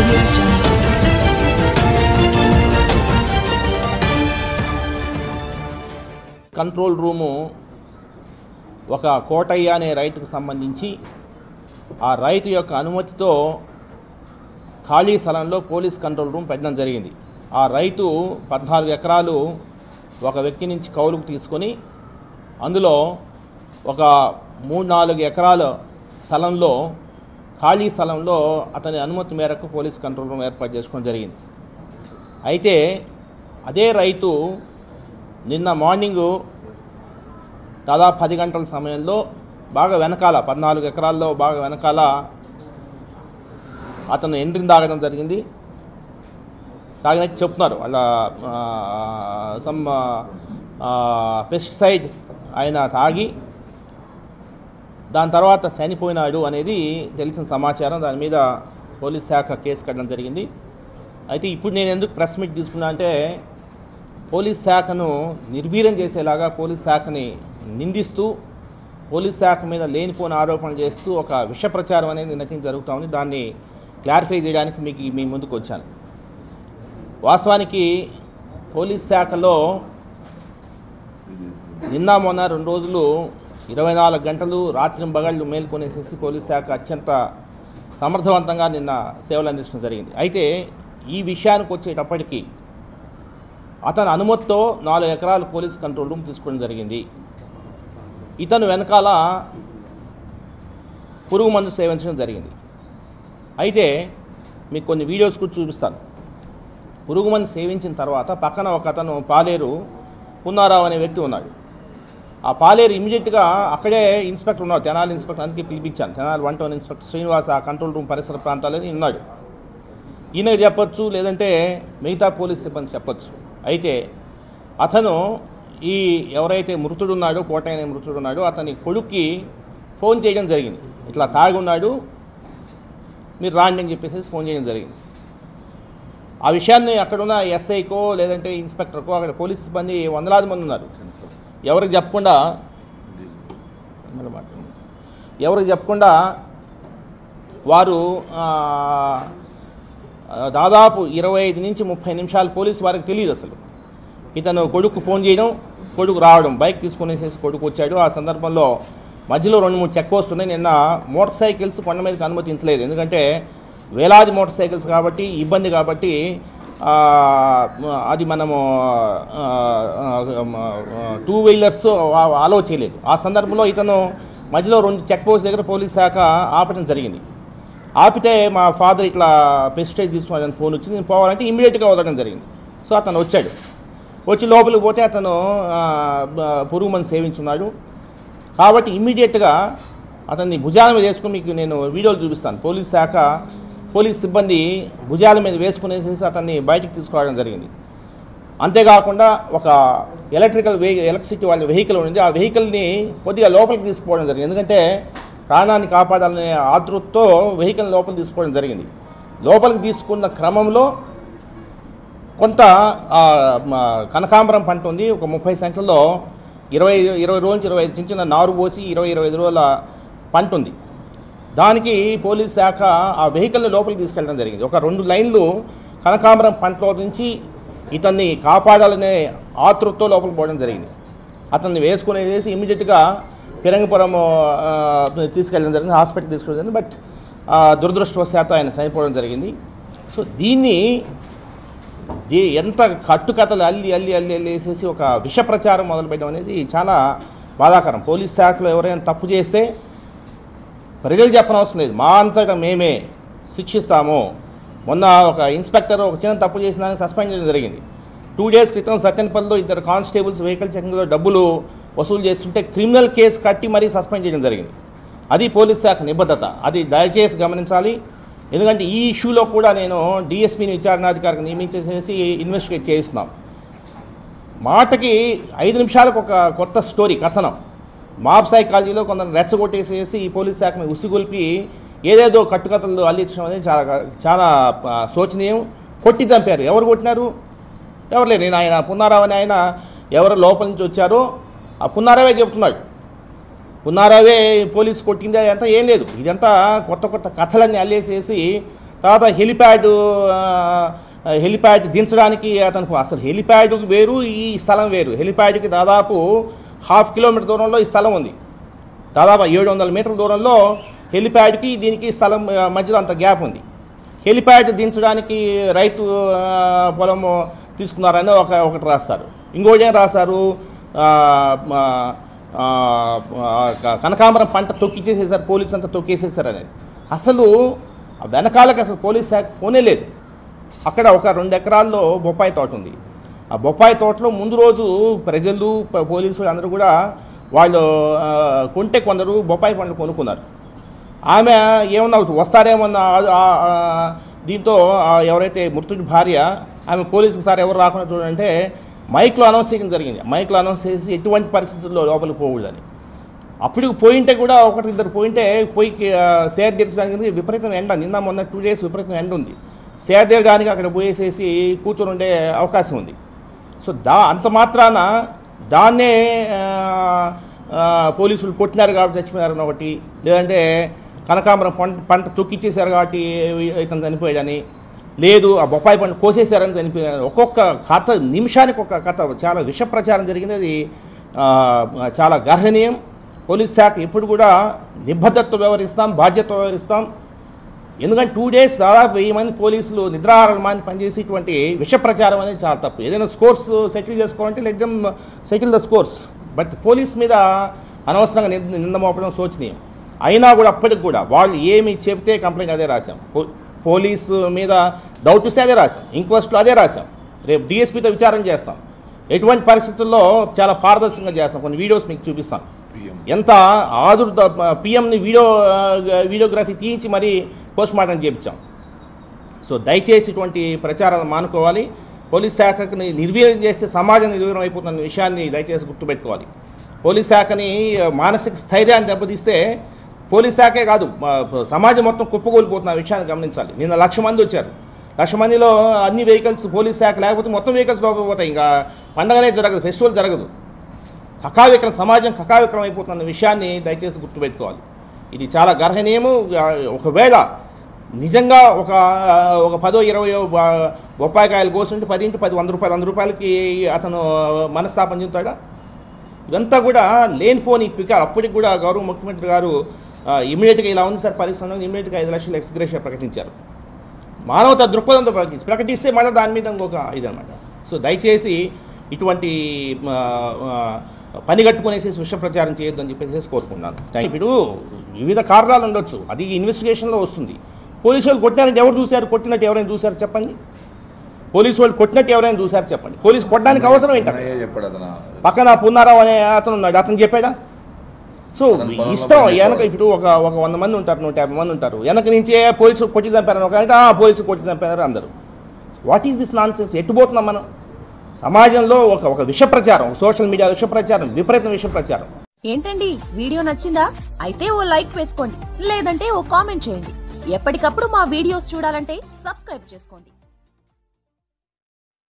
audio jungle. Control room ఒక కోటయ్య అనే రైతుకు సంబంధించి ఆ రైతు యొక్క అనుమతితో ఖాళీ స్థలంలో పోలీస్ కంట్రోల్ రూమ్ పెట్టడం జరిగింది ఆ రైతు పద్నాలుగు ఎకరాలు ఒక వ్యక్తి నుంచి కౌలుకు తీసుకొని అందులో ఒక మూడు నాలుగు ఎకరాల స్థలంలో ఖాళీ స్థలంలో అతని అనుమతి మేరకు పోలీస్ కంట్రోల్ రూమ్ ఏర్పాటు చేసుకోవడం జరిగింది అయితే అదే రైతు నిన్న మార్నింగు దాదాపు పది గంటల సమయంలో బాగా వెనకాల పద్నాలుగు ఎకరాల్లో బాగా వెనకాల అతను ఎంట్రీని తాగడం జరిగింది తాగినట్టు చెప్తున్నారు వాళ్ళ సమ్ పెస్టిసైడ్ ఆయన తాగి దాని తర్వాత చనిపోయినాడు అనేది తెలిసిన సమాచారం దాని మీద పోలీస్ శాఖ కేసు కట్టడం జరిగింది అయితే ఇప్పుడు నేను ఎందుకు ప్రెస్ మీట్ తీసుకున్నా అంటే పోలీస్ శాఖను నిర్వీర్యం చేసేలాగా పోలీస్ శాఖని నిందిస్తూ పోలీస్ శాఖ మీద లేనిపోని ఆరోపణలు చేస్తూ ఒక విష ప్రచారం అనేది నిన్నటి జరుగుతూ ఉంది దాన్ని క్లారిఫై చేయడానికి మీకు మీ ముందుకు వచ్చాను వాస్తవానికి పోలీస్ శాఖలో నిన్న మొన్న రెండు రోజులు ఇరవై నాలుగు గంటలు రాత్రి బగళ్ళు మేల్కొనేసేసి పోలీస్ శాఖ అత్యంత సమర్థవంతంగా నిన్న సేవలు అందించడం జరిగింది అయితే ఈ విషయానికి వచ్చేటప్పటికి అతని అనుమతితో నాలుగు ఎకరాలు పోలీస్ కంట్రోల్ రూమ్ తీసుకోవడం జరిగింది ఇతను వెనకాల పురుగు మందు సేవించడం జరిగింది అయితే మీకు కొన్ని వీడియోస్ కూడా చూపిస్తాను పురుగు మందు సేవించిన తర్వాత పక్కన ఒక అతను పాలేరు పున్నారావు అనే వ్యక్తి ఉన్నాడు ఆ పాలేరు ఇమీడియట్గా అక్కడే ఇన్స్పెక్టర్ ఉన్నాడు తెనాలి ఇన్స్పెక్టర్ అందుకే పిలిపించాను Tenali one town inspector Srinivas ఆ కంట్రోల్ రూమ్ పరిసర ప్రాంతాలని ఉన్నాడు ఈయనకు చెప్పొచ్చు లేదంటే మిగతా పోలీస్ సిబ్బంది చెప్పొచ్చు అయితే అతను ఈ ఎవరైతే మృతుడు ఉన్నాడో కోటైన మృతుడు ఉన్నాడో అతని కొడుక్కి ఫోన్ చేయడం జరిగింది ఇట్లా తాగి ఉన్నాడు మీరు రాండి అని చెప్పేసి ఫోన్ చేయడం జరిగింది ఆ విషయాన్ని అక్కడున్న ఎస్ఐకో లేదంటే ఇన్స్పెక్టర్కో అక్కడ పోలీస్ సిబ్బంది వందలాది మంది ఉన్నారు ఎవరికి చెప్పకుండా మళ్ళీ మాట్లాడండి. ఎవరికి చెప్పకుండా వారు ఆ, దాదాపు ఇరవై ఐదు నుంచి ముప్పై నిమిషాలు పోలీసు వారికి తెలియదు అసలు ఇతను కొడుకు ఫోన్ చేయడం కొడుకు రావడం బైక్ తీసుకునేసేసి కొడుకు వచ్చాడు ఆ సందర్భంలో మధ్యలో రెండు మూడు చెక్ పోస్ట్ ఉన్నాయి నిన్న మోటార్ సైకిల్స్ కొండ మీదకి అనుమతించలేదు ఎందుకంటే వేలాది మోటార్ సైకిల్స్ కాబట్టి ఇబ్బంది కాబట్టి ఆ, అది మనము టూ వీలర్స్ అలో చేయలేదు ఆ సందర్భంలో ఇతను మధ్యలో రెండు చెక్ పోస్ట్ దగ్గర పోలీస్ శాఖ ఆపడం జరిగింది ఆపితే మా ఫాదర్ ఇట్లా పెస్టిసైడ్ తీసుకున్నాడని ఫోన్ వచ్చింది నేను పోవాలంటే ఇమీడియట్గా వదలడం జరిగింది సో అతను వచ్చాడు వచ్చి లోపలికి పోతే అతను ఆ, బ- పురుగు మంది సేవించున్నాడు కాబట్టి ఇమ్మీడియట్గా అతన్ని భుజాల మీద వేసుకుని మీకు నేను వీడియోలు చూపిస్తాను పోలీస్ శాఖ పోలీస్ సిబ్బంది భుజాల మీద వేసుకునేసేసి అతన్ని బయటికి తీసుకురావడం జరిగింది అంతేకాకుండా ఒక ఎలక్ట్రికల్ వెహి ఎలక్ట్రిసిటీ వాళ్ళ వెహికల్ ఉంది ఆ వెహికల్ని కొద్దిగా లోపలికి తీసుకుపోవడం జరిగింది ఎందుకంటే ప్రాణాన్ని కాపాడాలనే ఆతృతతో వెహికల్ లోపలికి తీసుకోవడం జరిగింది లోపలికి తీసుకున్న క్రమంలో కొంత ఆ, మ, కనకాంబరం పంట ఉంది ఒక ముప్పై సెంట్లలో ఇరవై ఇరవై రోజు నుంచి ఇరవై ఐదు చిన్న చిన్న నారు పోసి ఇరవై ఇరవై ఐదు రోజుల పంట ఉంది దానికి పోలీస్ శాఖ ఆ వెహికల్ని లోపలికి తీసుకెళ్ళడం జరిగింది ఒక రెండు లైన్లు కనకాంబరం పంటలో నుంచి ఇతన్ని కాపాడాలనే ఆతృతతో లోపలికి పోవడం జరిగింది అతన్ని వేసుకునేసి ఇమీడియట్గా పిరంగపురం ఆ, తీసుకెళ్ళడం జరిగింది హాస్పిటల్ తీసుకెళ్ళడం జరిగింది బట్ ఆ, దురదృష్టవశాత్తు ఆయన చనిపోవడం జరిగింది సో దీన్ని దీ ఎంత కట్టుకథలు అల్లి అల్లి అల్లి అల్లి వేసేసి ఒక విష ప్రచారం మొదలుపెట్టడం అనేది చాలా బాధాకరం పోలీస్ శాఖలో ఎవరైనా తప్పు చేస్తే ప్రజలు చెప్పనవసరం లేదు మా అంతటా మేమే శిక్షిస్తాము మొన్న ఒక ఇన్స్పెక్టర్ ఒక చిన్న తప్పు చేసిన దానికి సస్పెండ్ చేయడం జరిగింది టూ డేస్ క్రితం సత్యనపల్లిలో ఇద్దరు కానిస్టేబుల్స్ వెహికల్ చెకింగ్లో డబ్బులు వసూలు చేస్తుంటే క్రిమినల్ కేసు కట్టి మరీ సస్పెండ్ చేయడం జరిగింది అది పోలీస్ శాఖ నిబద్ధత అది దయచేసి గమనించాలి ఎందుకంటే ఈ ఇష్యూలో కూడా నేను డిఎస్పీని విచారణాధికారికి నియమించేసేసి ఇన్వెస్టిగేట్ చేయిస్తున్నాం మాటకి ఐదు నిమిషాలకు ఒక కొత్త స్టోరీ కథనం మాబ్ సైకాలజీలో కొందరు రెచ్చగొట్టేసేసి ఈ పోలీస్ శాఖని ఉసిగొల్పి ఏదేదో కట్టుకథలు అల్లించడం అనేది చాలా చాలా ఆ, శోచనీయం కొట్టి చంపారు ఎవరు కొట్టినారు ఎవరు లేరు నేను ఆయన పున్నారావు అని ఆయన ఎవరు లోపల నుంచి వచ్చారో ఆ పున్నారావే చెప్తున్నాడు పున్నారావే పోలీసు కొట్టింది అంతా ఏం లేదు ఇదంతా కొత్త కొత్త కథలన్నీ అల్లేసేసి తర్వాత హెలిప్యాడ్ ఆ, హెలిప్యాడ్ దించడానికి అతనికి అసలు హెలిప్యాడ్ వేరు ఈ స్థలం వేరు హెలిప్యాడ్కి దాదాపు హాఫ్ కిలోమీటర్ దూరంలో ఈ స్థలం ఉంది దాదాపు ఏడు వందల మీటర్ల దూరంలో హెలిప్యాడ్కి దీనికి స్థలం ఆ, మధ్యలో అంత గ్యాప్ ఉంది హెలిప్యాడ్ దించడానికి రైతు ఆ, పొలము తీసుకున్నారని ఒక ఒకటి రాస్తారు ఇంకోటి ఏం రాస్తారు ఆ, ఆ, ఆ, ఆ, కనకాంబరం పంట తొక్కిచ్చేసేసారు పోలీసు అంతా తొక్కేసేసారు అనేది అసలు ఆ వెనకాలకి అసలు పోలీస్ శాఖ పోనేలేదు అక్కడ ఒక రెండు ఎకరాల్లో బొప్పాయి తోట ఉంది ఆ బొప్పాయి తోటలో ముందు రోజు ప్రజలు ప- పోలీసులు అందరూ కూడా వాళ్ళు ఆ, కొంటే కొందరు బొప్పాయి పండ్లు కొనుక్కున్నారు ఆమె ఏమన్నా వస్తారేమన్న ఆ- ఆ- ఆ దీంతో ఆ ఎవరైతే మృతుడి భార్య ఆమె పోలీసుకి సార్ ఎవరు రాకుండా చూడంటే మైక్లో అనౌన్స్ చేయడం జరిగింది మైక్లో అనౌన్స్ చేసి ఎటువంటి పరిస్థితుల్లో లోపలికి పోకూడదని అప్పుడు పోయింటే కూడా ఒకటి ఇద్దరు పోయింటే పోయి సేద తీర్చడానికి విపరీతం ఎండ నిన్న మొన్న టూ డేస్ విపరీతం ఎండ ఉంది సేద తీరడానికి అక్కడ పోయేసేసి కూర్చొని ఉండే అవకాశం ఉంది సో దా అంత మాత్రాన దాన్నే ఆ, ఆ, పోలీసులు కొట్టినారు కాబట్టి చచ్చిపోయారని ఒకటి లేదంటే కనకాంబరం పంట పంట తొక్కిచ్చేశారు కాబట్టి ఇతను చనిపోయాడని లేదు ఆ బొప్పాయి పంట కోసేశారని చనిపోయాడు ఒక్కొక్క కథ నిమిషానికి ఒక కథ చాలా విష ప్రచారం జరిగింది అది ఆ, చాలా గర్హనీయం పోలీస్ శాఖ ఎప్పుడు కూడా నిబద్ధతతో వ్యవహరిస్తాం బాధ్యతతో వ్యవహరిస్తాం ఎందుకంటే టూ డేస్ దాదాపు వెయ్యి మంది పోలీసులు నిద్రాహారాలు మాని పనిచేసి ఇటువంటి విష ప్రచారం అనేది చాలా తప్పు ఏదైనా స్కోర్స్ సెటిల్ చేసుకోవాలంటే let them settle the scores but police మీద అనవసరంగా నింద నింద మోపడం శోచనీయం అయినా కూడా అప్పటికి కూడా వాళ్ళు ఏమి చెబితే కంప్లైంట్ అదే రాసాం పో- పోలీసు మీద డౌట్ ఇస్తే అదే రాసాం ఇంక్వెస్ట్లో అదే రాసాం రేపు డిఎస్పీతో విచారణ చేస్తాం ఎటువంటి పరిస్థితుల్లో చాలా పారదర్శకంగా చేస్తాం కొన్ని వీడియోస్ మీకు చూపిస్తాం ఎంత ఆదుర్ద పిఎంని వీడియో ఆ, వీడియోగ్రఫీ తీయించి మరీ పోస్ట్ మార్టం చేయించాం సో దయచేసి ఇటువంటి ప్రచారాలు మానుకోవాలి పోలీస్ శాఖని నిర్వీర్యం చేస్తే సమాజం నిర్వీర్యం అయిపోతున్న విషయాన్ని దయచేసి గుర్తుపెట్టుకోవాలి పోలీస్ శాఖని ఆ, మానసిక స్థైర్యాన్ని దెబ్బతీస్తే పోలీస్ శాఖే కాదు మా సమాజం మొత్తం కుప్పకూలిపోతున్న విషయాన్ని గమనించాలి నిన్న లక్ష మంది వచ్చారు లక్ష మందిలో అన్ని వెహికల్స్ పోలీస్ శాఖ లేకపోతే మొత్తం వెహికల్స్ పోకపోతాయి ఇంకా పండగనే జరగదు ఫెస్టివల్ జరగదు కకావికలం సమాజం కకావికలం అయిపోతున్న విషయాన్ని దయచేసి గుర్తుపెట్టుకోవాలి ఇది చాలా గర్హనీయము ఆ, ఒకవేళ నిజంగా ఒక ఆ, ఒక పదో ఇరవయో బ- బొప్పాయికాయలు కోసుంటే పది ఇంటి పది వంద రూపాయలు వంద రూపాయలకి అతను మనస్తాపం చెందుతాడా ఇదంతా కూడా లేనిపోని పికారు అప్పటికి కూడా గౌరవ ముఖ్యమంత్రి గారు ఇమీడియట్గా ఇలా ఉంది సార్ పరిశ్రమ ఇమీడియట్గా ఐదు లక్షలు ఎక్స్గ్రేషియా ప్రకటించారు మానవత దృక్పథంతో ప్రకటించి ప్రకటిస్తే మళ్ళీ దాని మీద ఇంకొక ఇదనమాట సో దయచేసి ఇటువంటి ఆ, ఆ, పని కట్టుకునేసేసి విష ప్రచారం చేయొద్దని చెప్పేసి కోరుకున్నాను థాంక్ యూ. ఇప్పుడు వివిధ కారణాలు ఉండొచ్చు అది ఇన్వెస్టిగేషన్లో వస్తుంది పోలీసు వాళ్ళు కొట్టినారంటే ఎవరు చూశారు కొట్టినట్టు ఎవరైనా చూశారు చెప్పండి పోలీసు వాళ్ళు కొట్టినట్టు ఎవరైనా చూశారు చెప్పండి పోలీసు కొట్టడానికి అవసరం ఏంటి అక్కడ? అన్నయ్య చెప్పాడు అతను పక్కన పున్నారావు అనే అతను ఉన్నాడు అతను చెప్పాడా సో అతను పొలంలో ఇష్టం పనిచేసేవాడు. వెనక ఇప్పుడు ఒక ఒక వంద మంది ఉంటారు నూట యాభై మంది ఉంటారు వెనక నుంచే పోలీసు కొట్టి చంపారని ఒక అంటే "ఆ, పోలీసు కొట్టి చంపారు అందరు what is this nonsense ఎట్టుపోతున్నాం మనం సమాజంలో ఒక ఒక విష ప్రచారం ఒక సోషల్ మీడియా విష ప్రచారం విపరీతం విష ప్రచారం ఏంటండి వీడియో నచ్చిందా అయితే ఓ లైక్ వేసుకోండి లేదంటే ఓ కామెంట్ చేయండి ఎప్పటికప్పుడు మా వీడియోస్ చూడాలంటే సబ్స్క్రైబ్ చేసుకోండి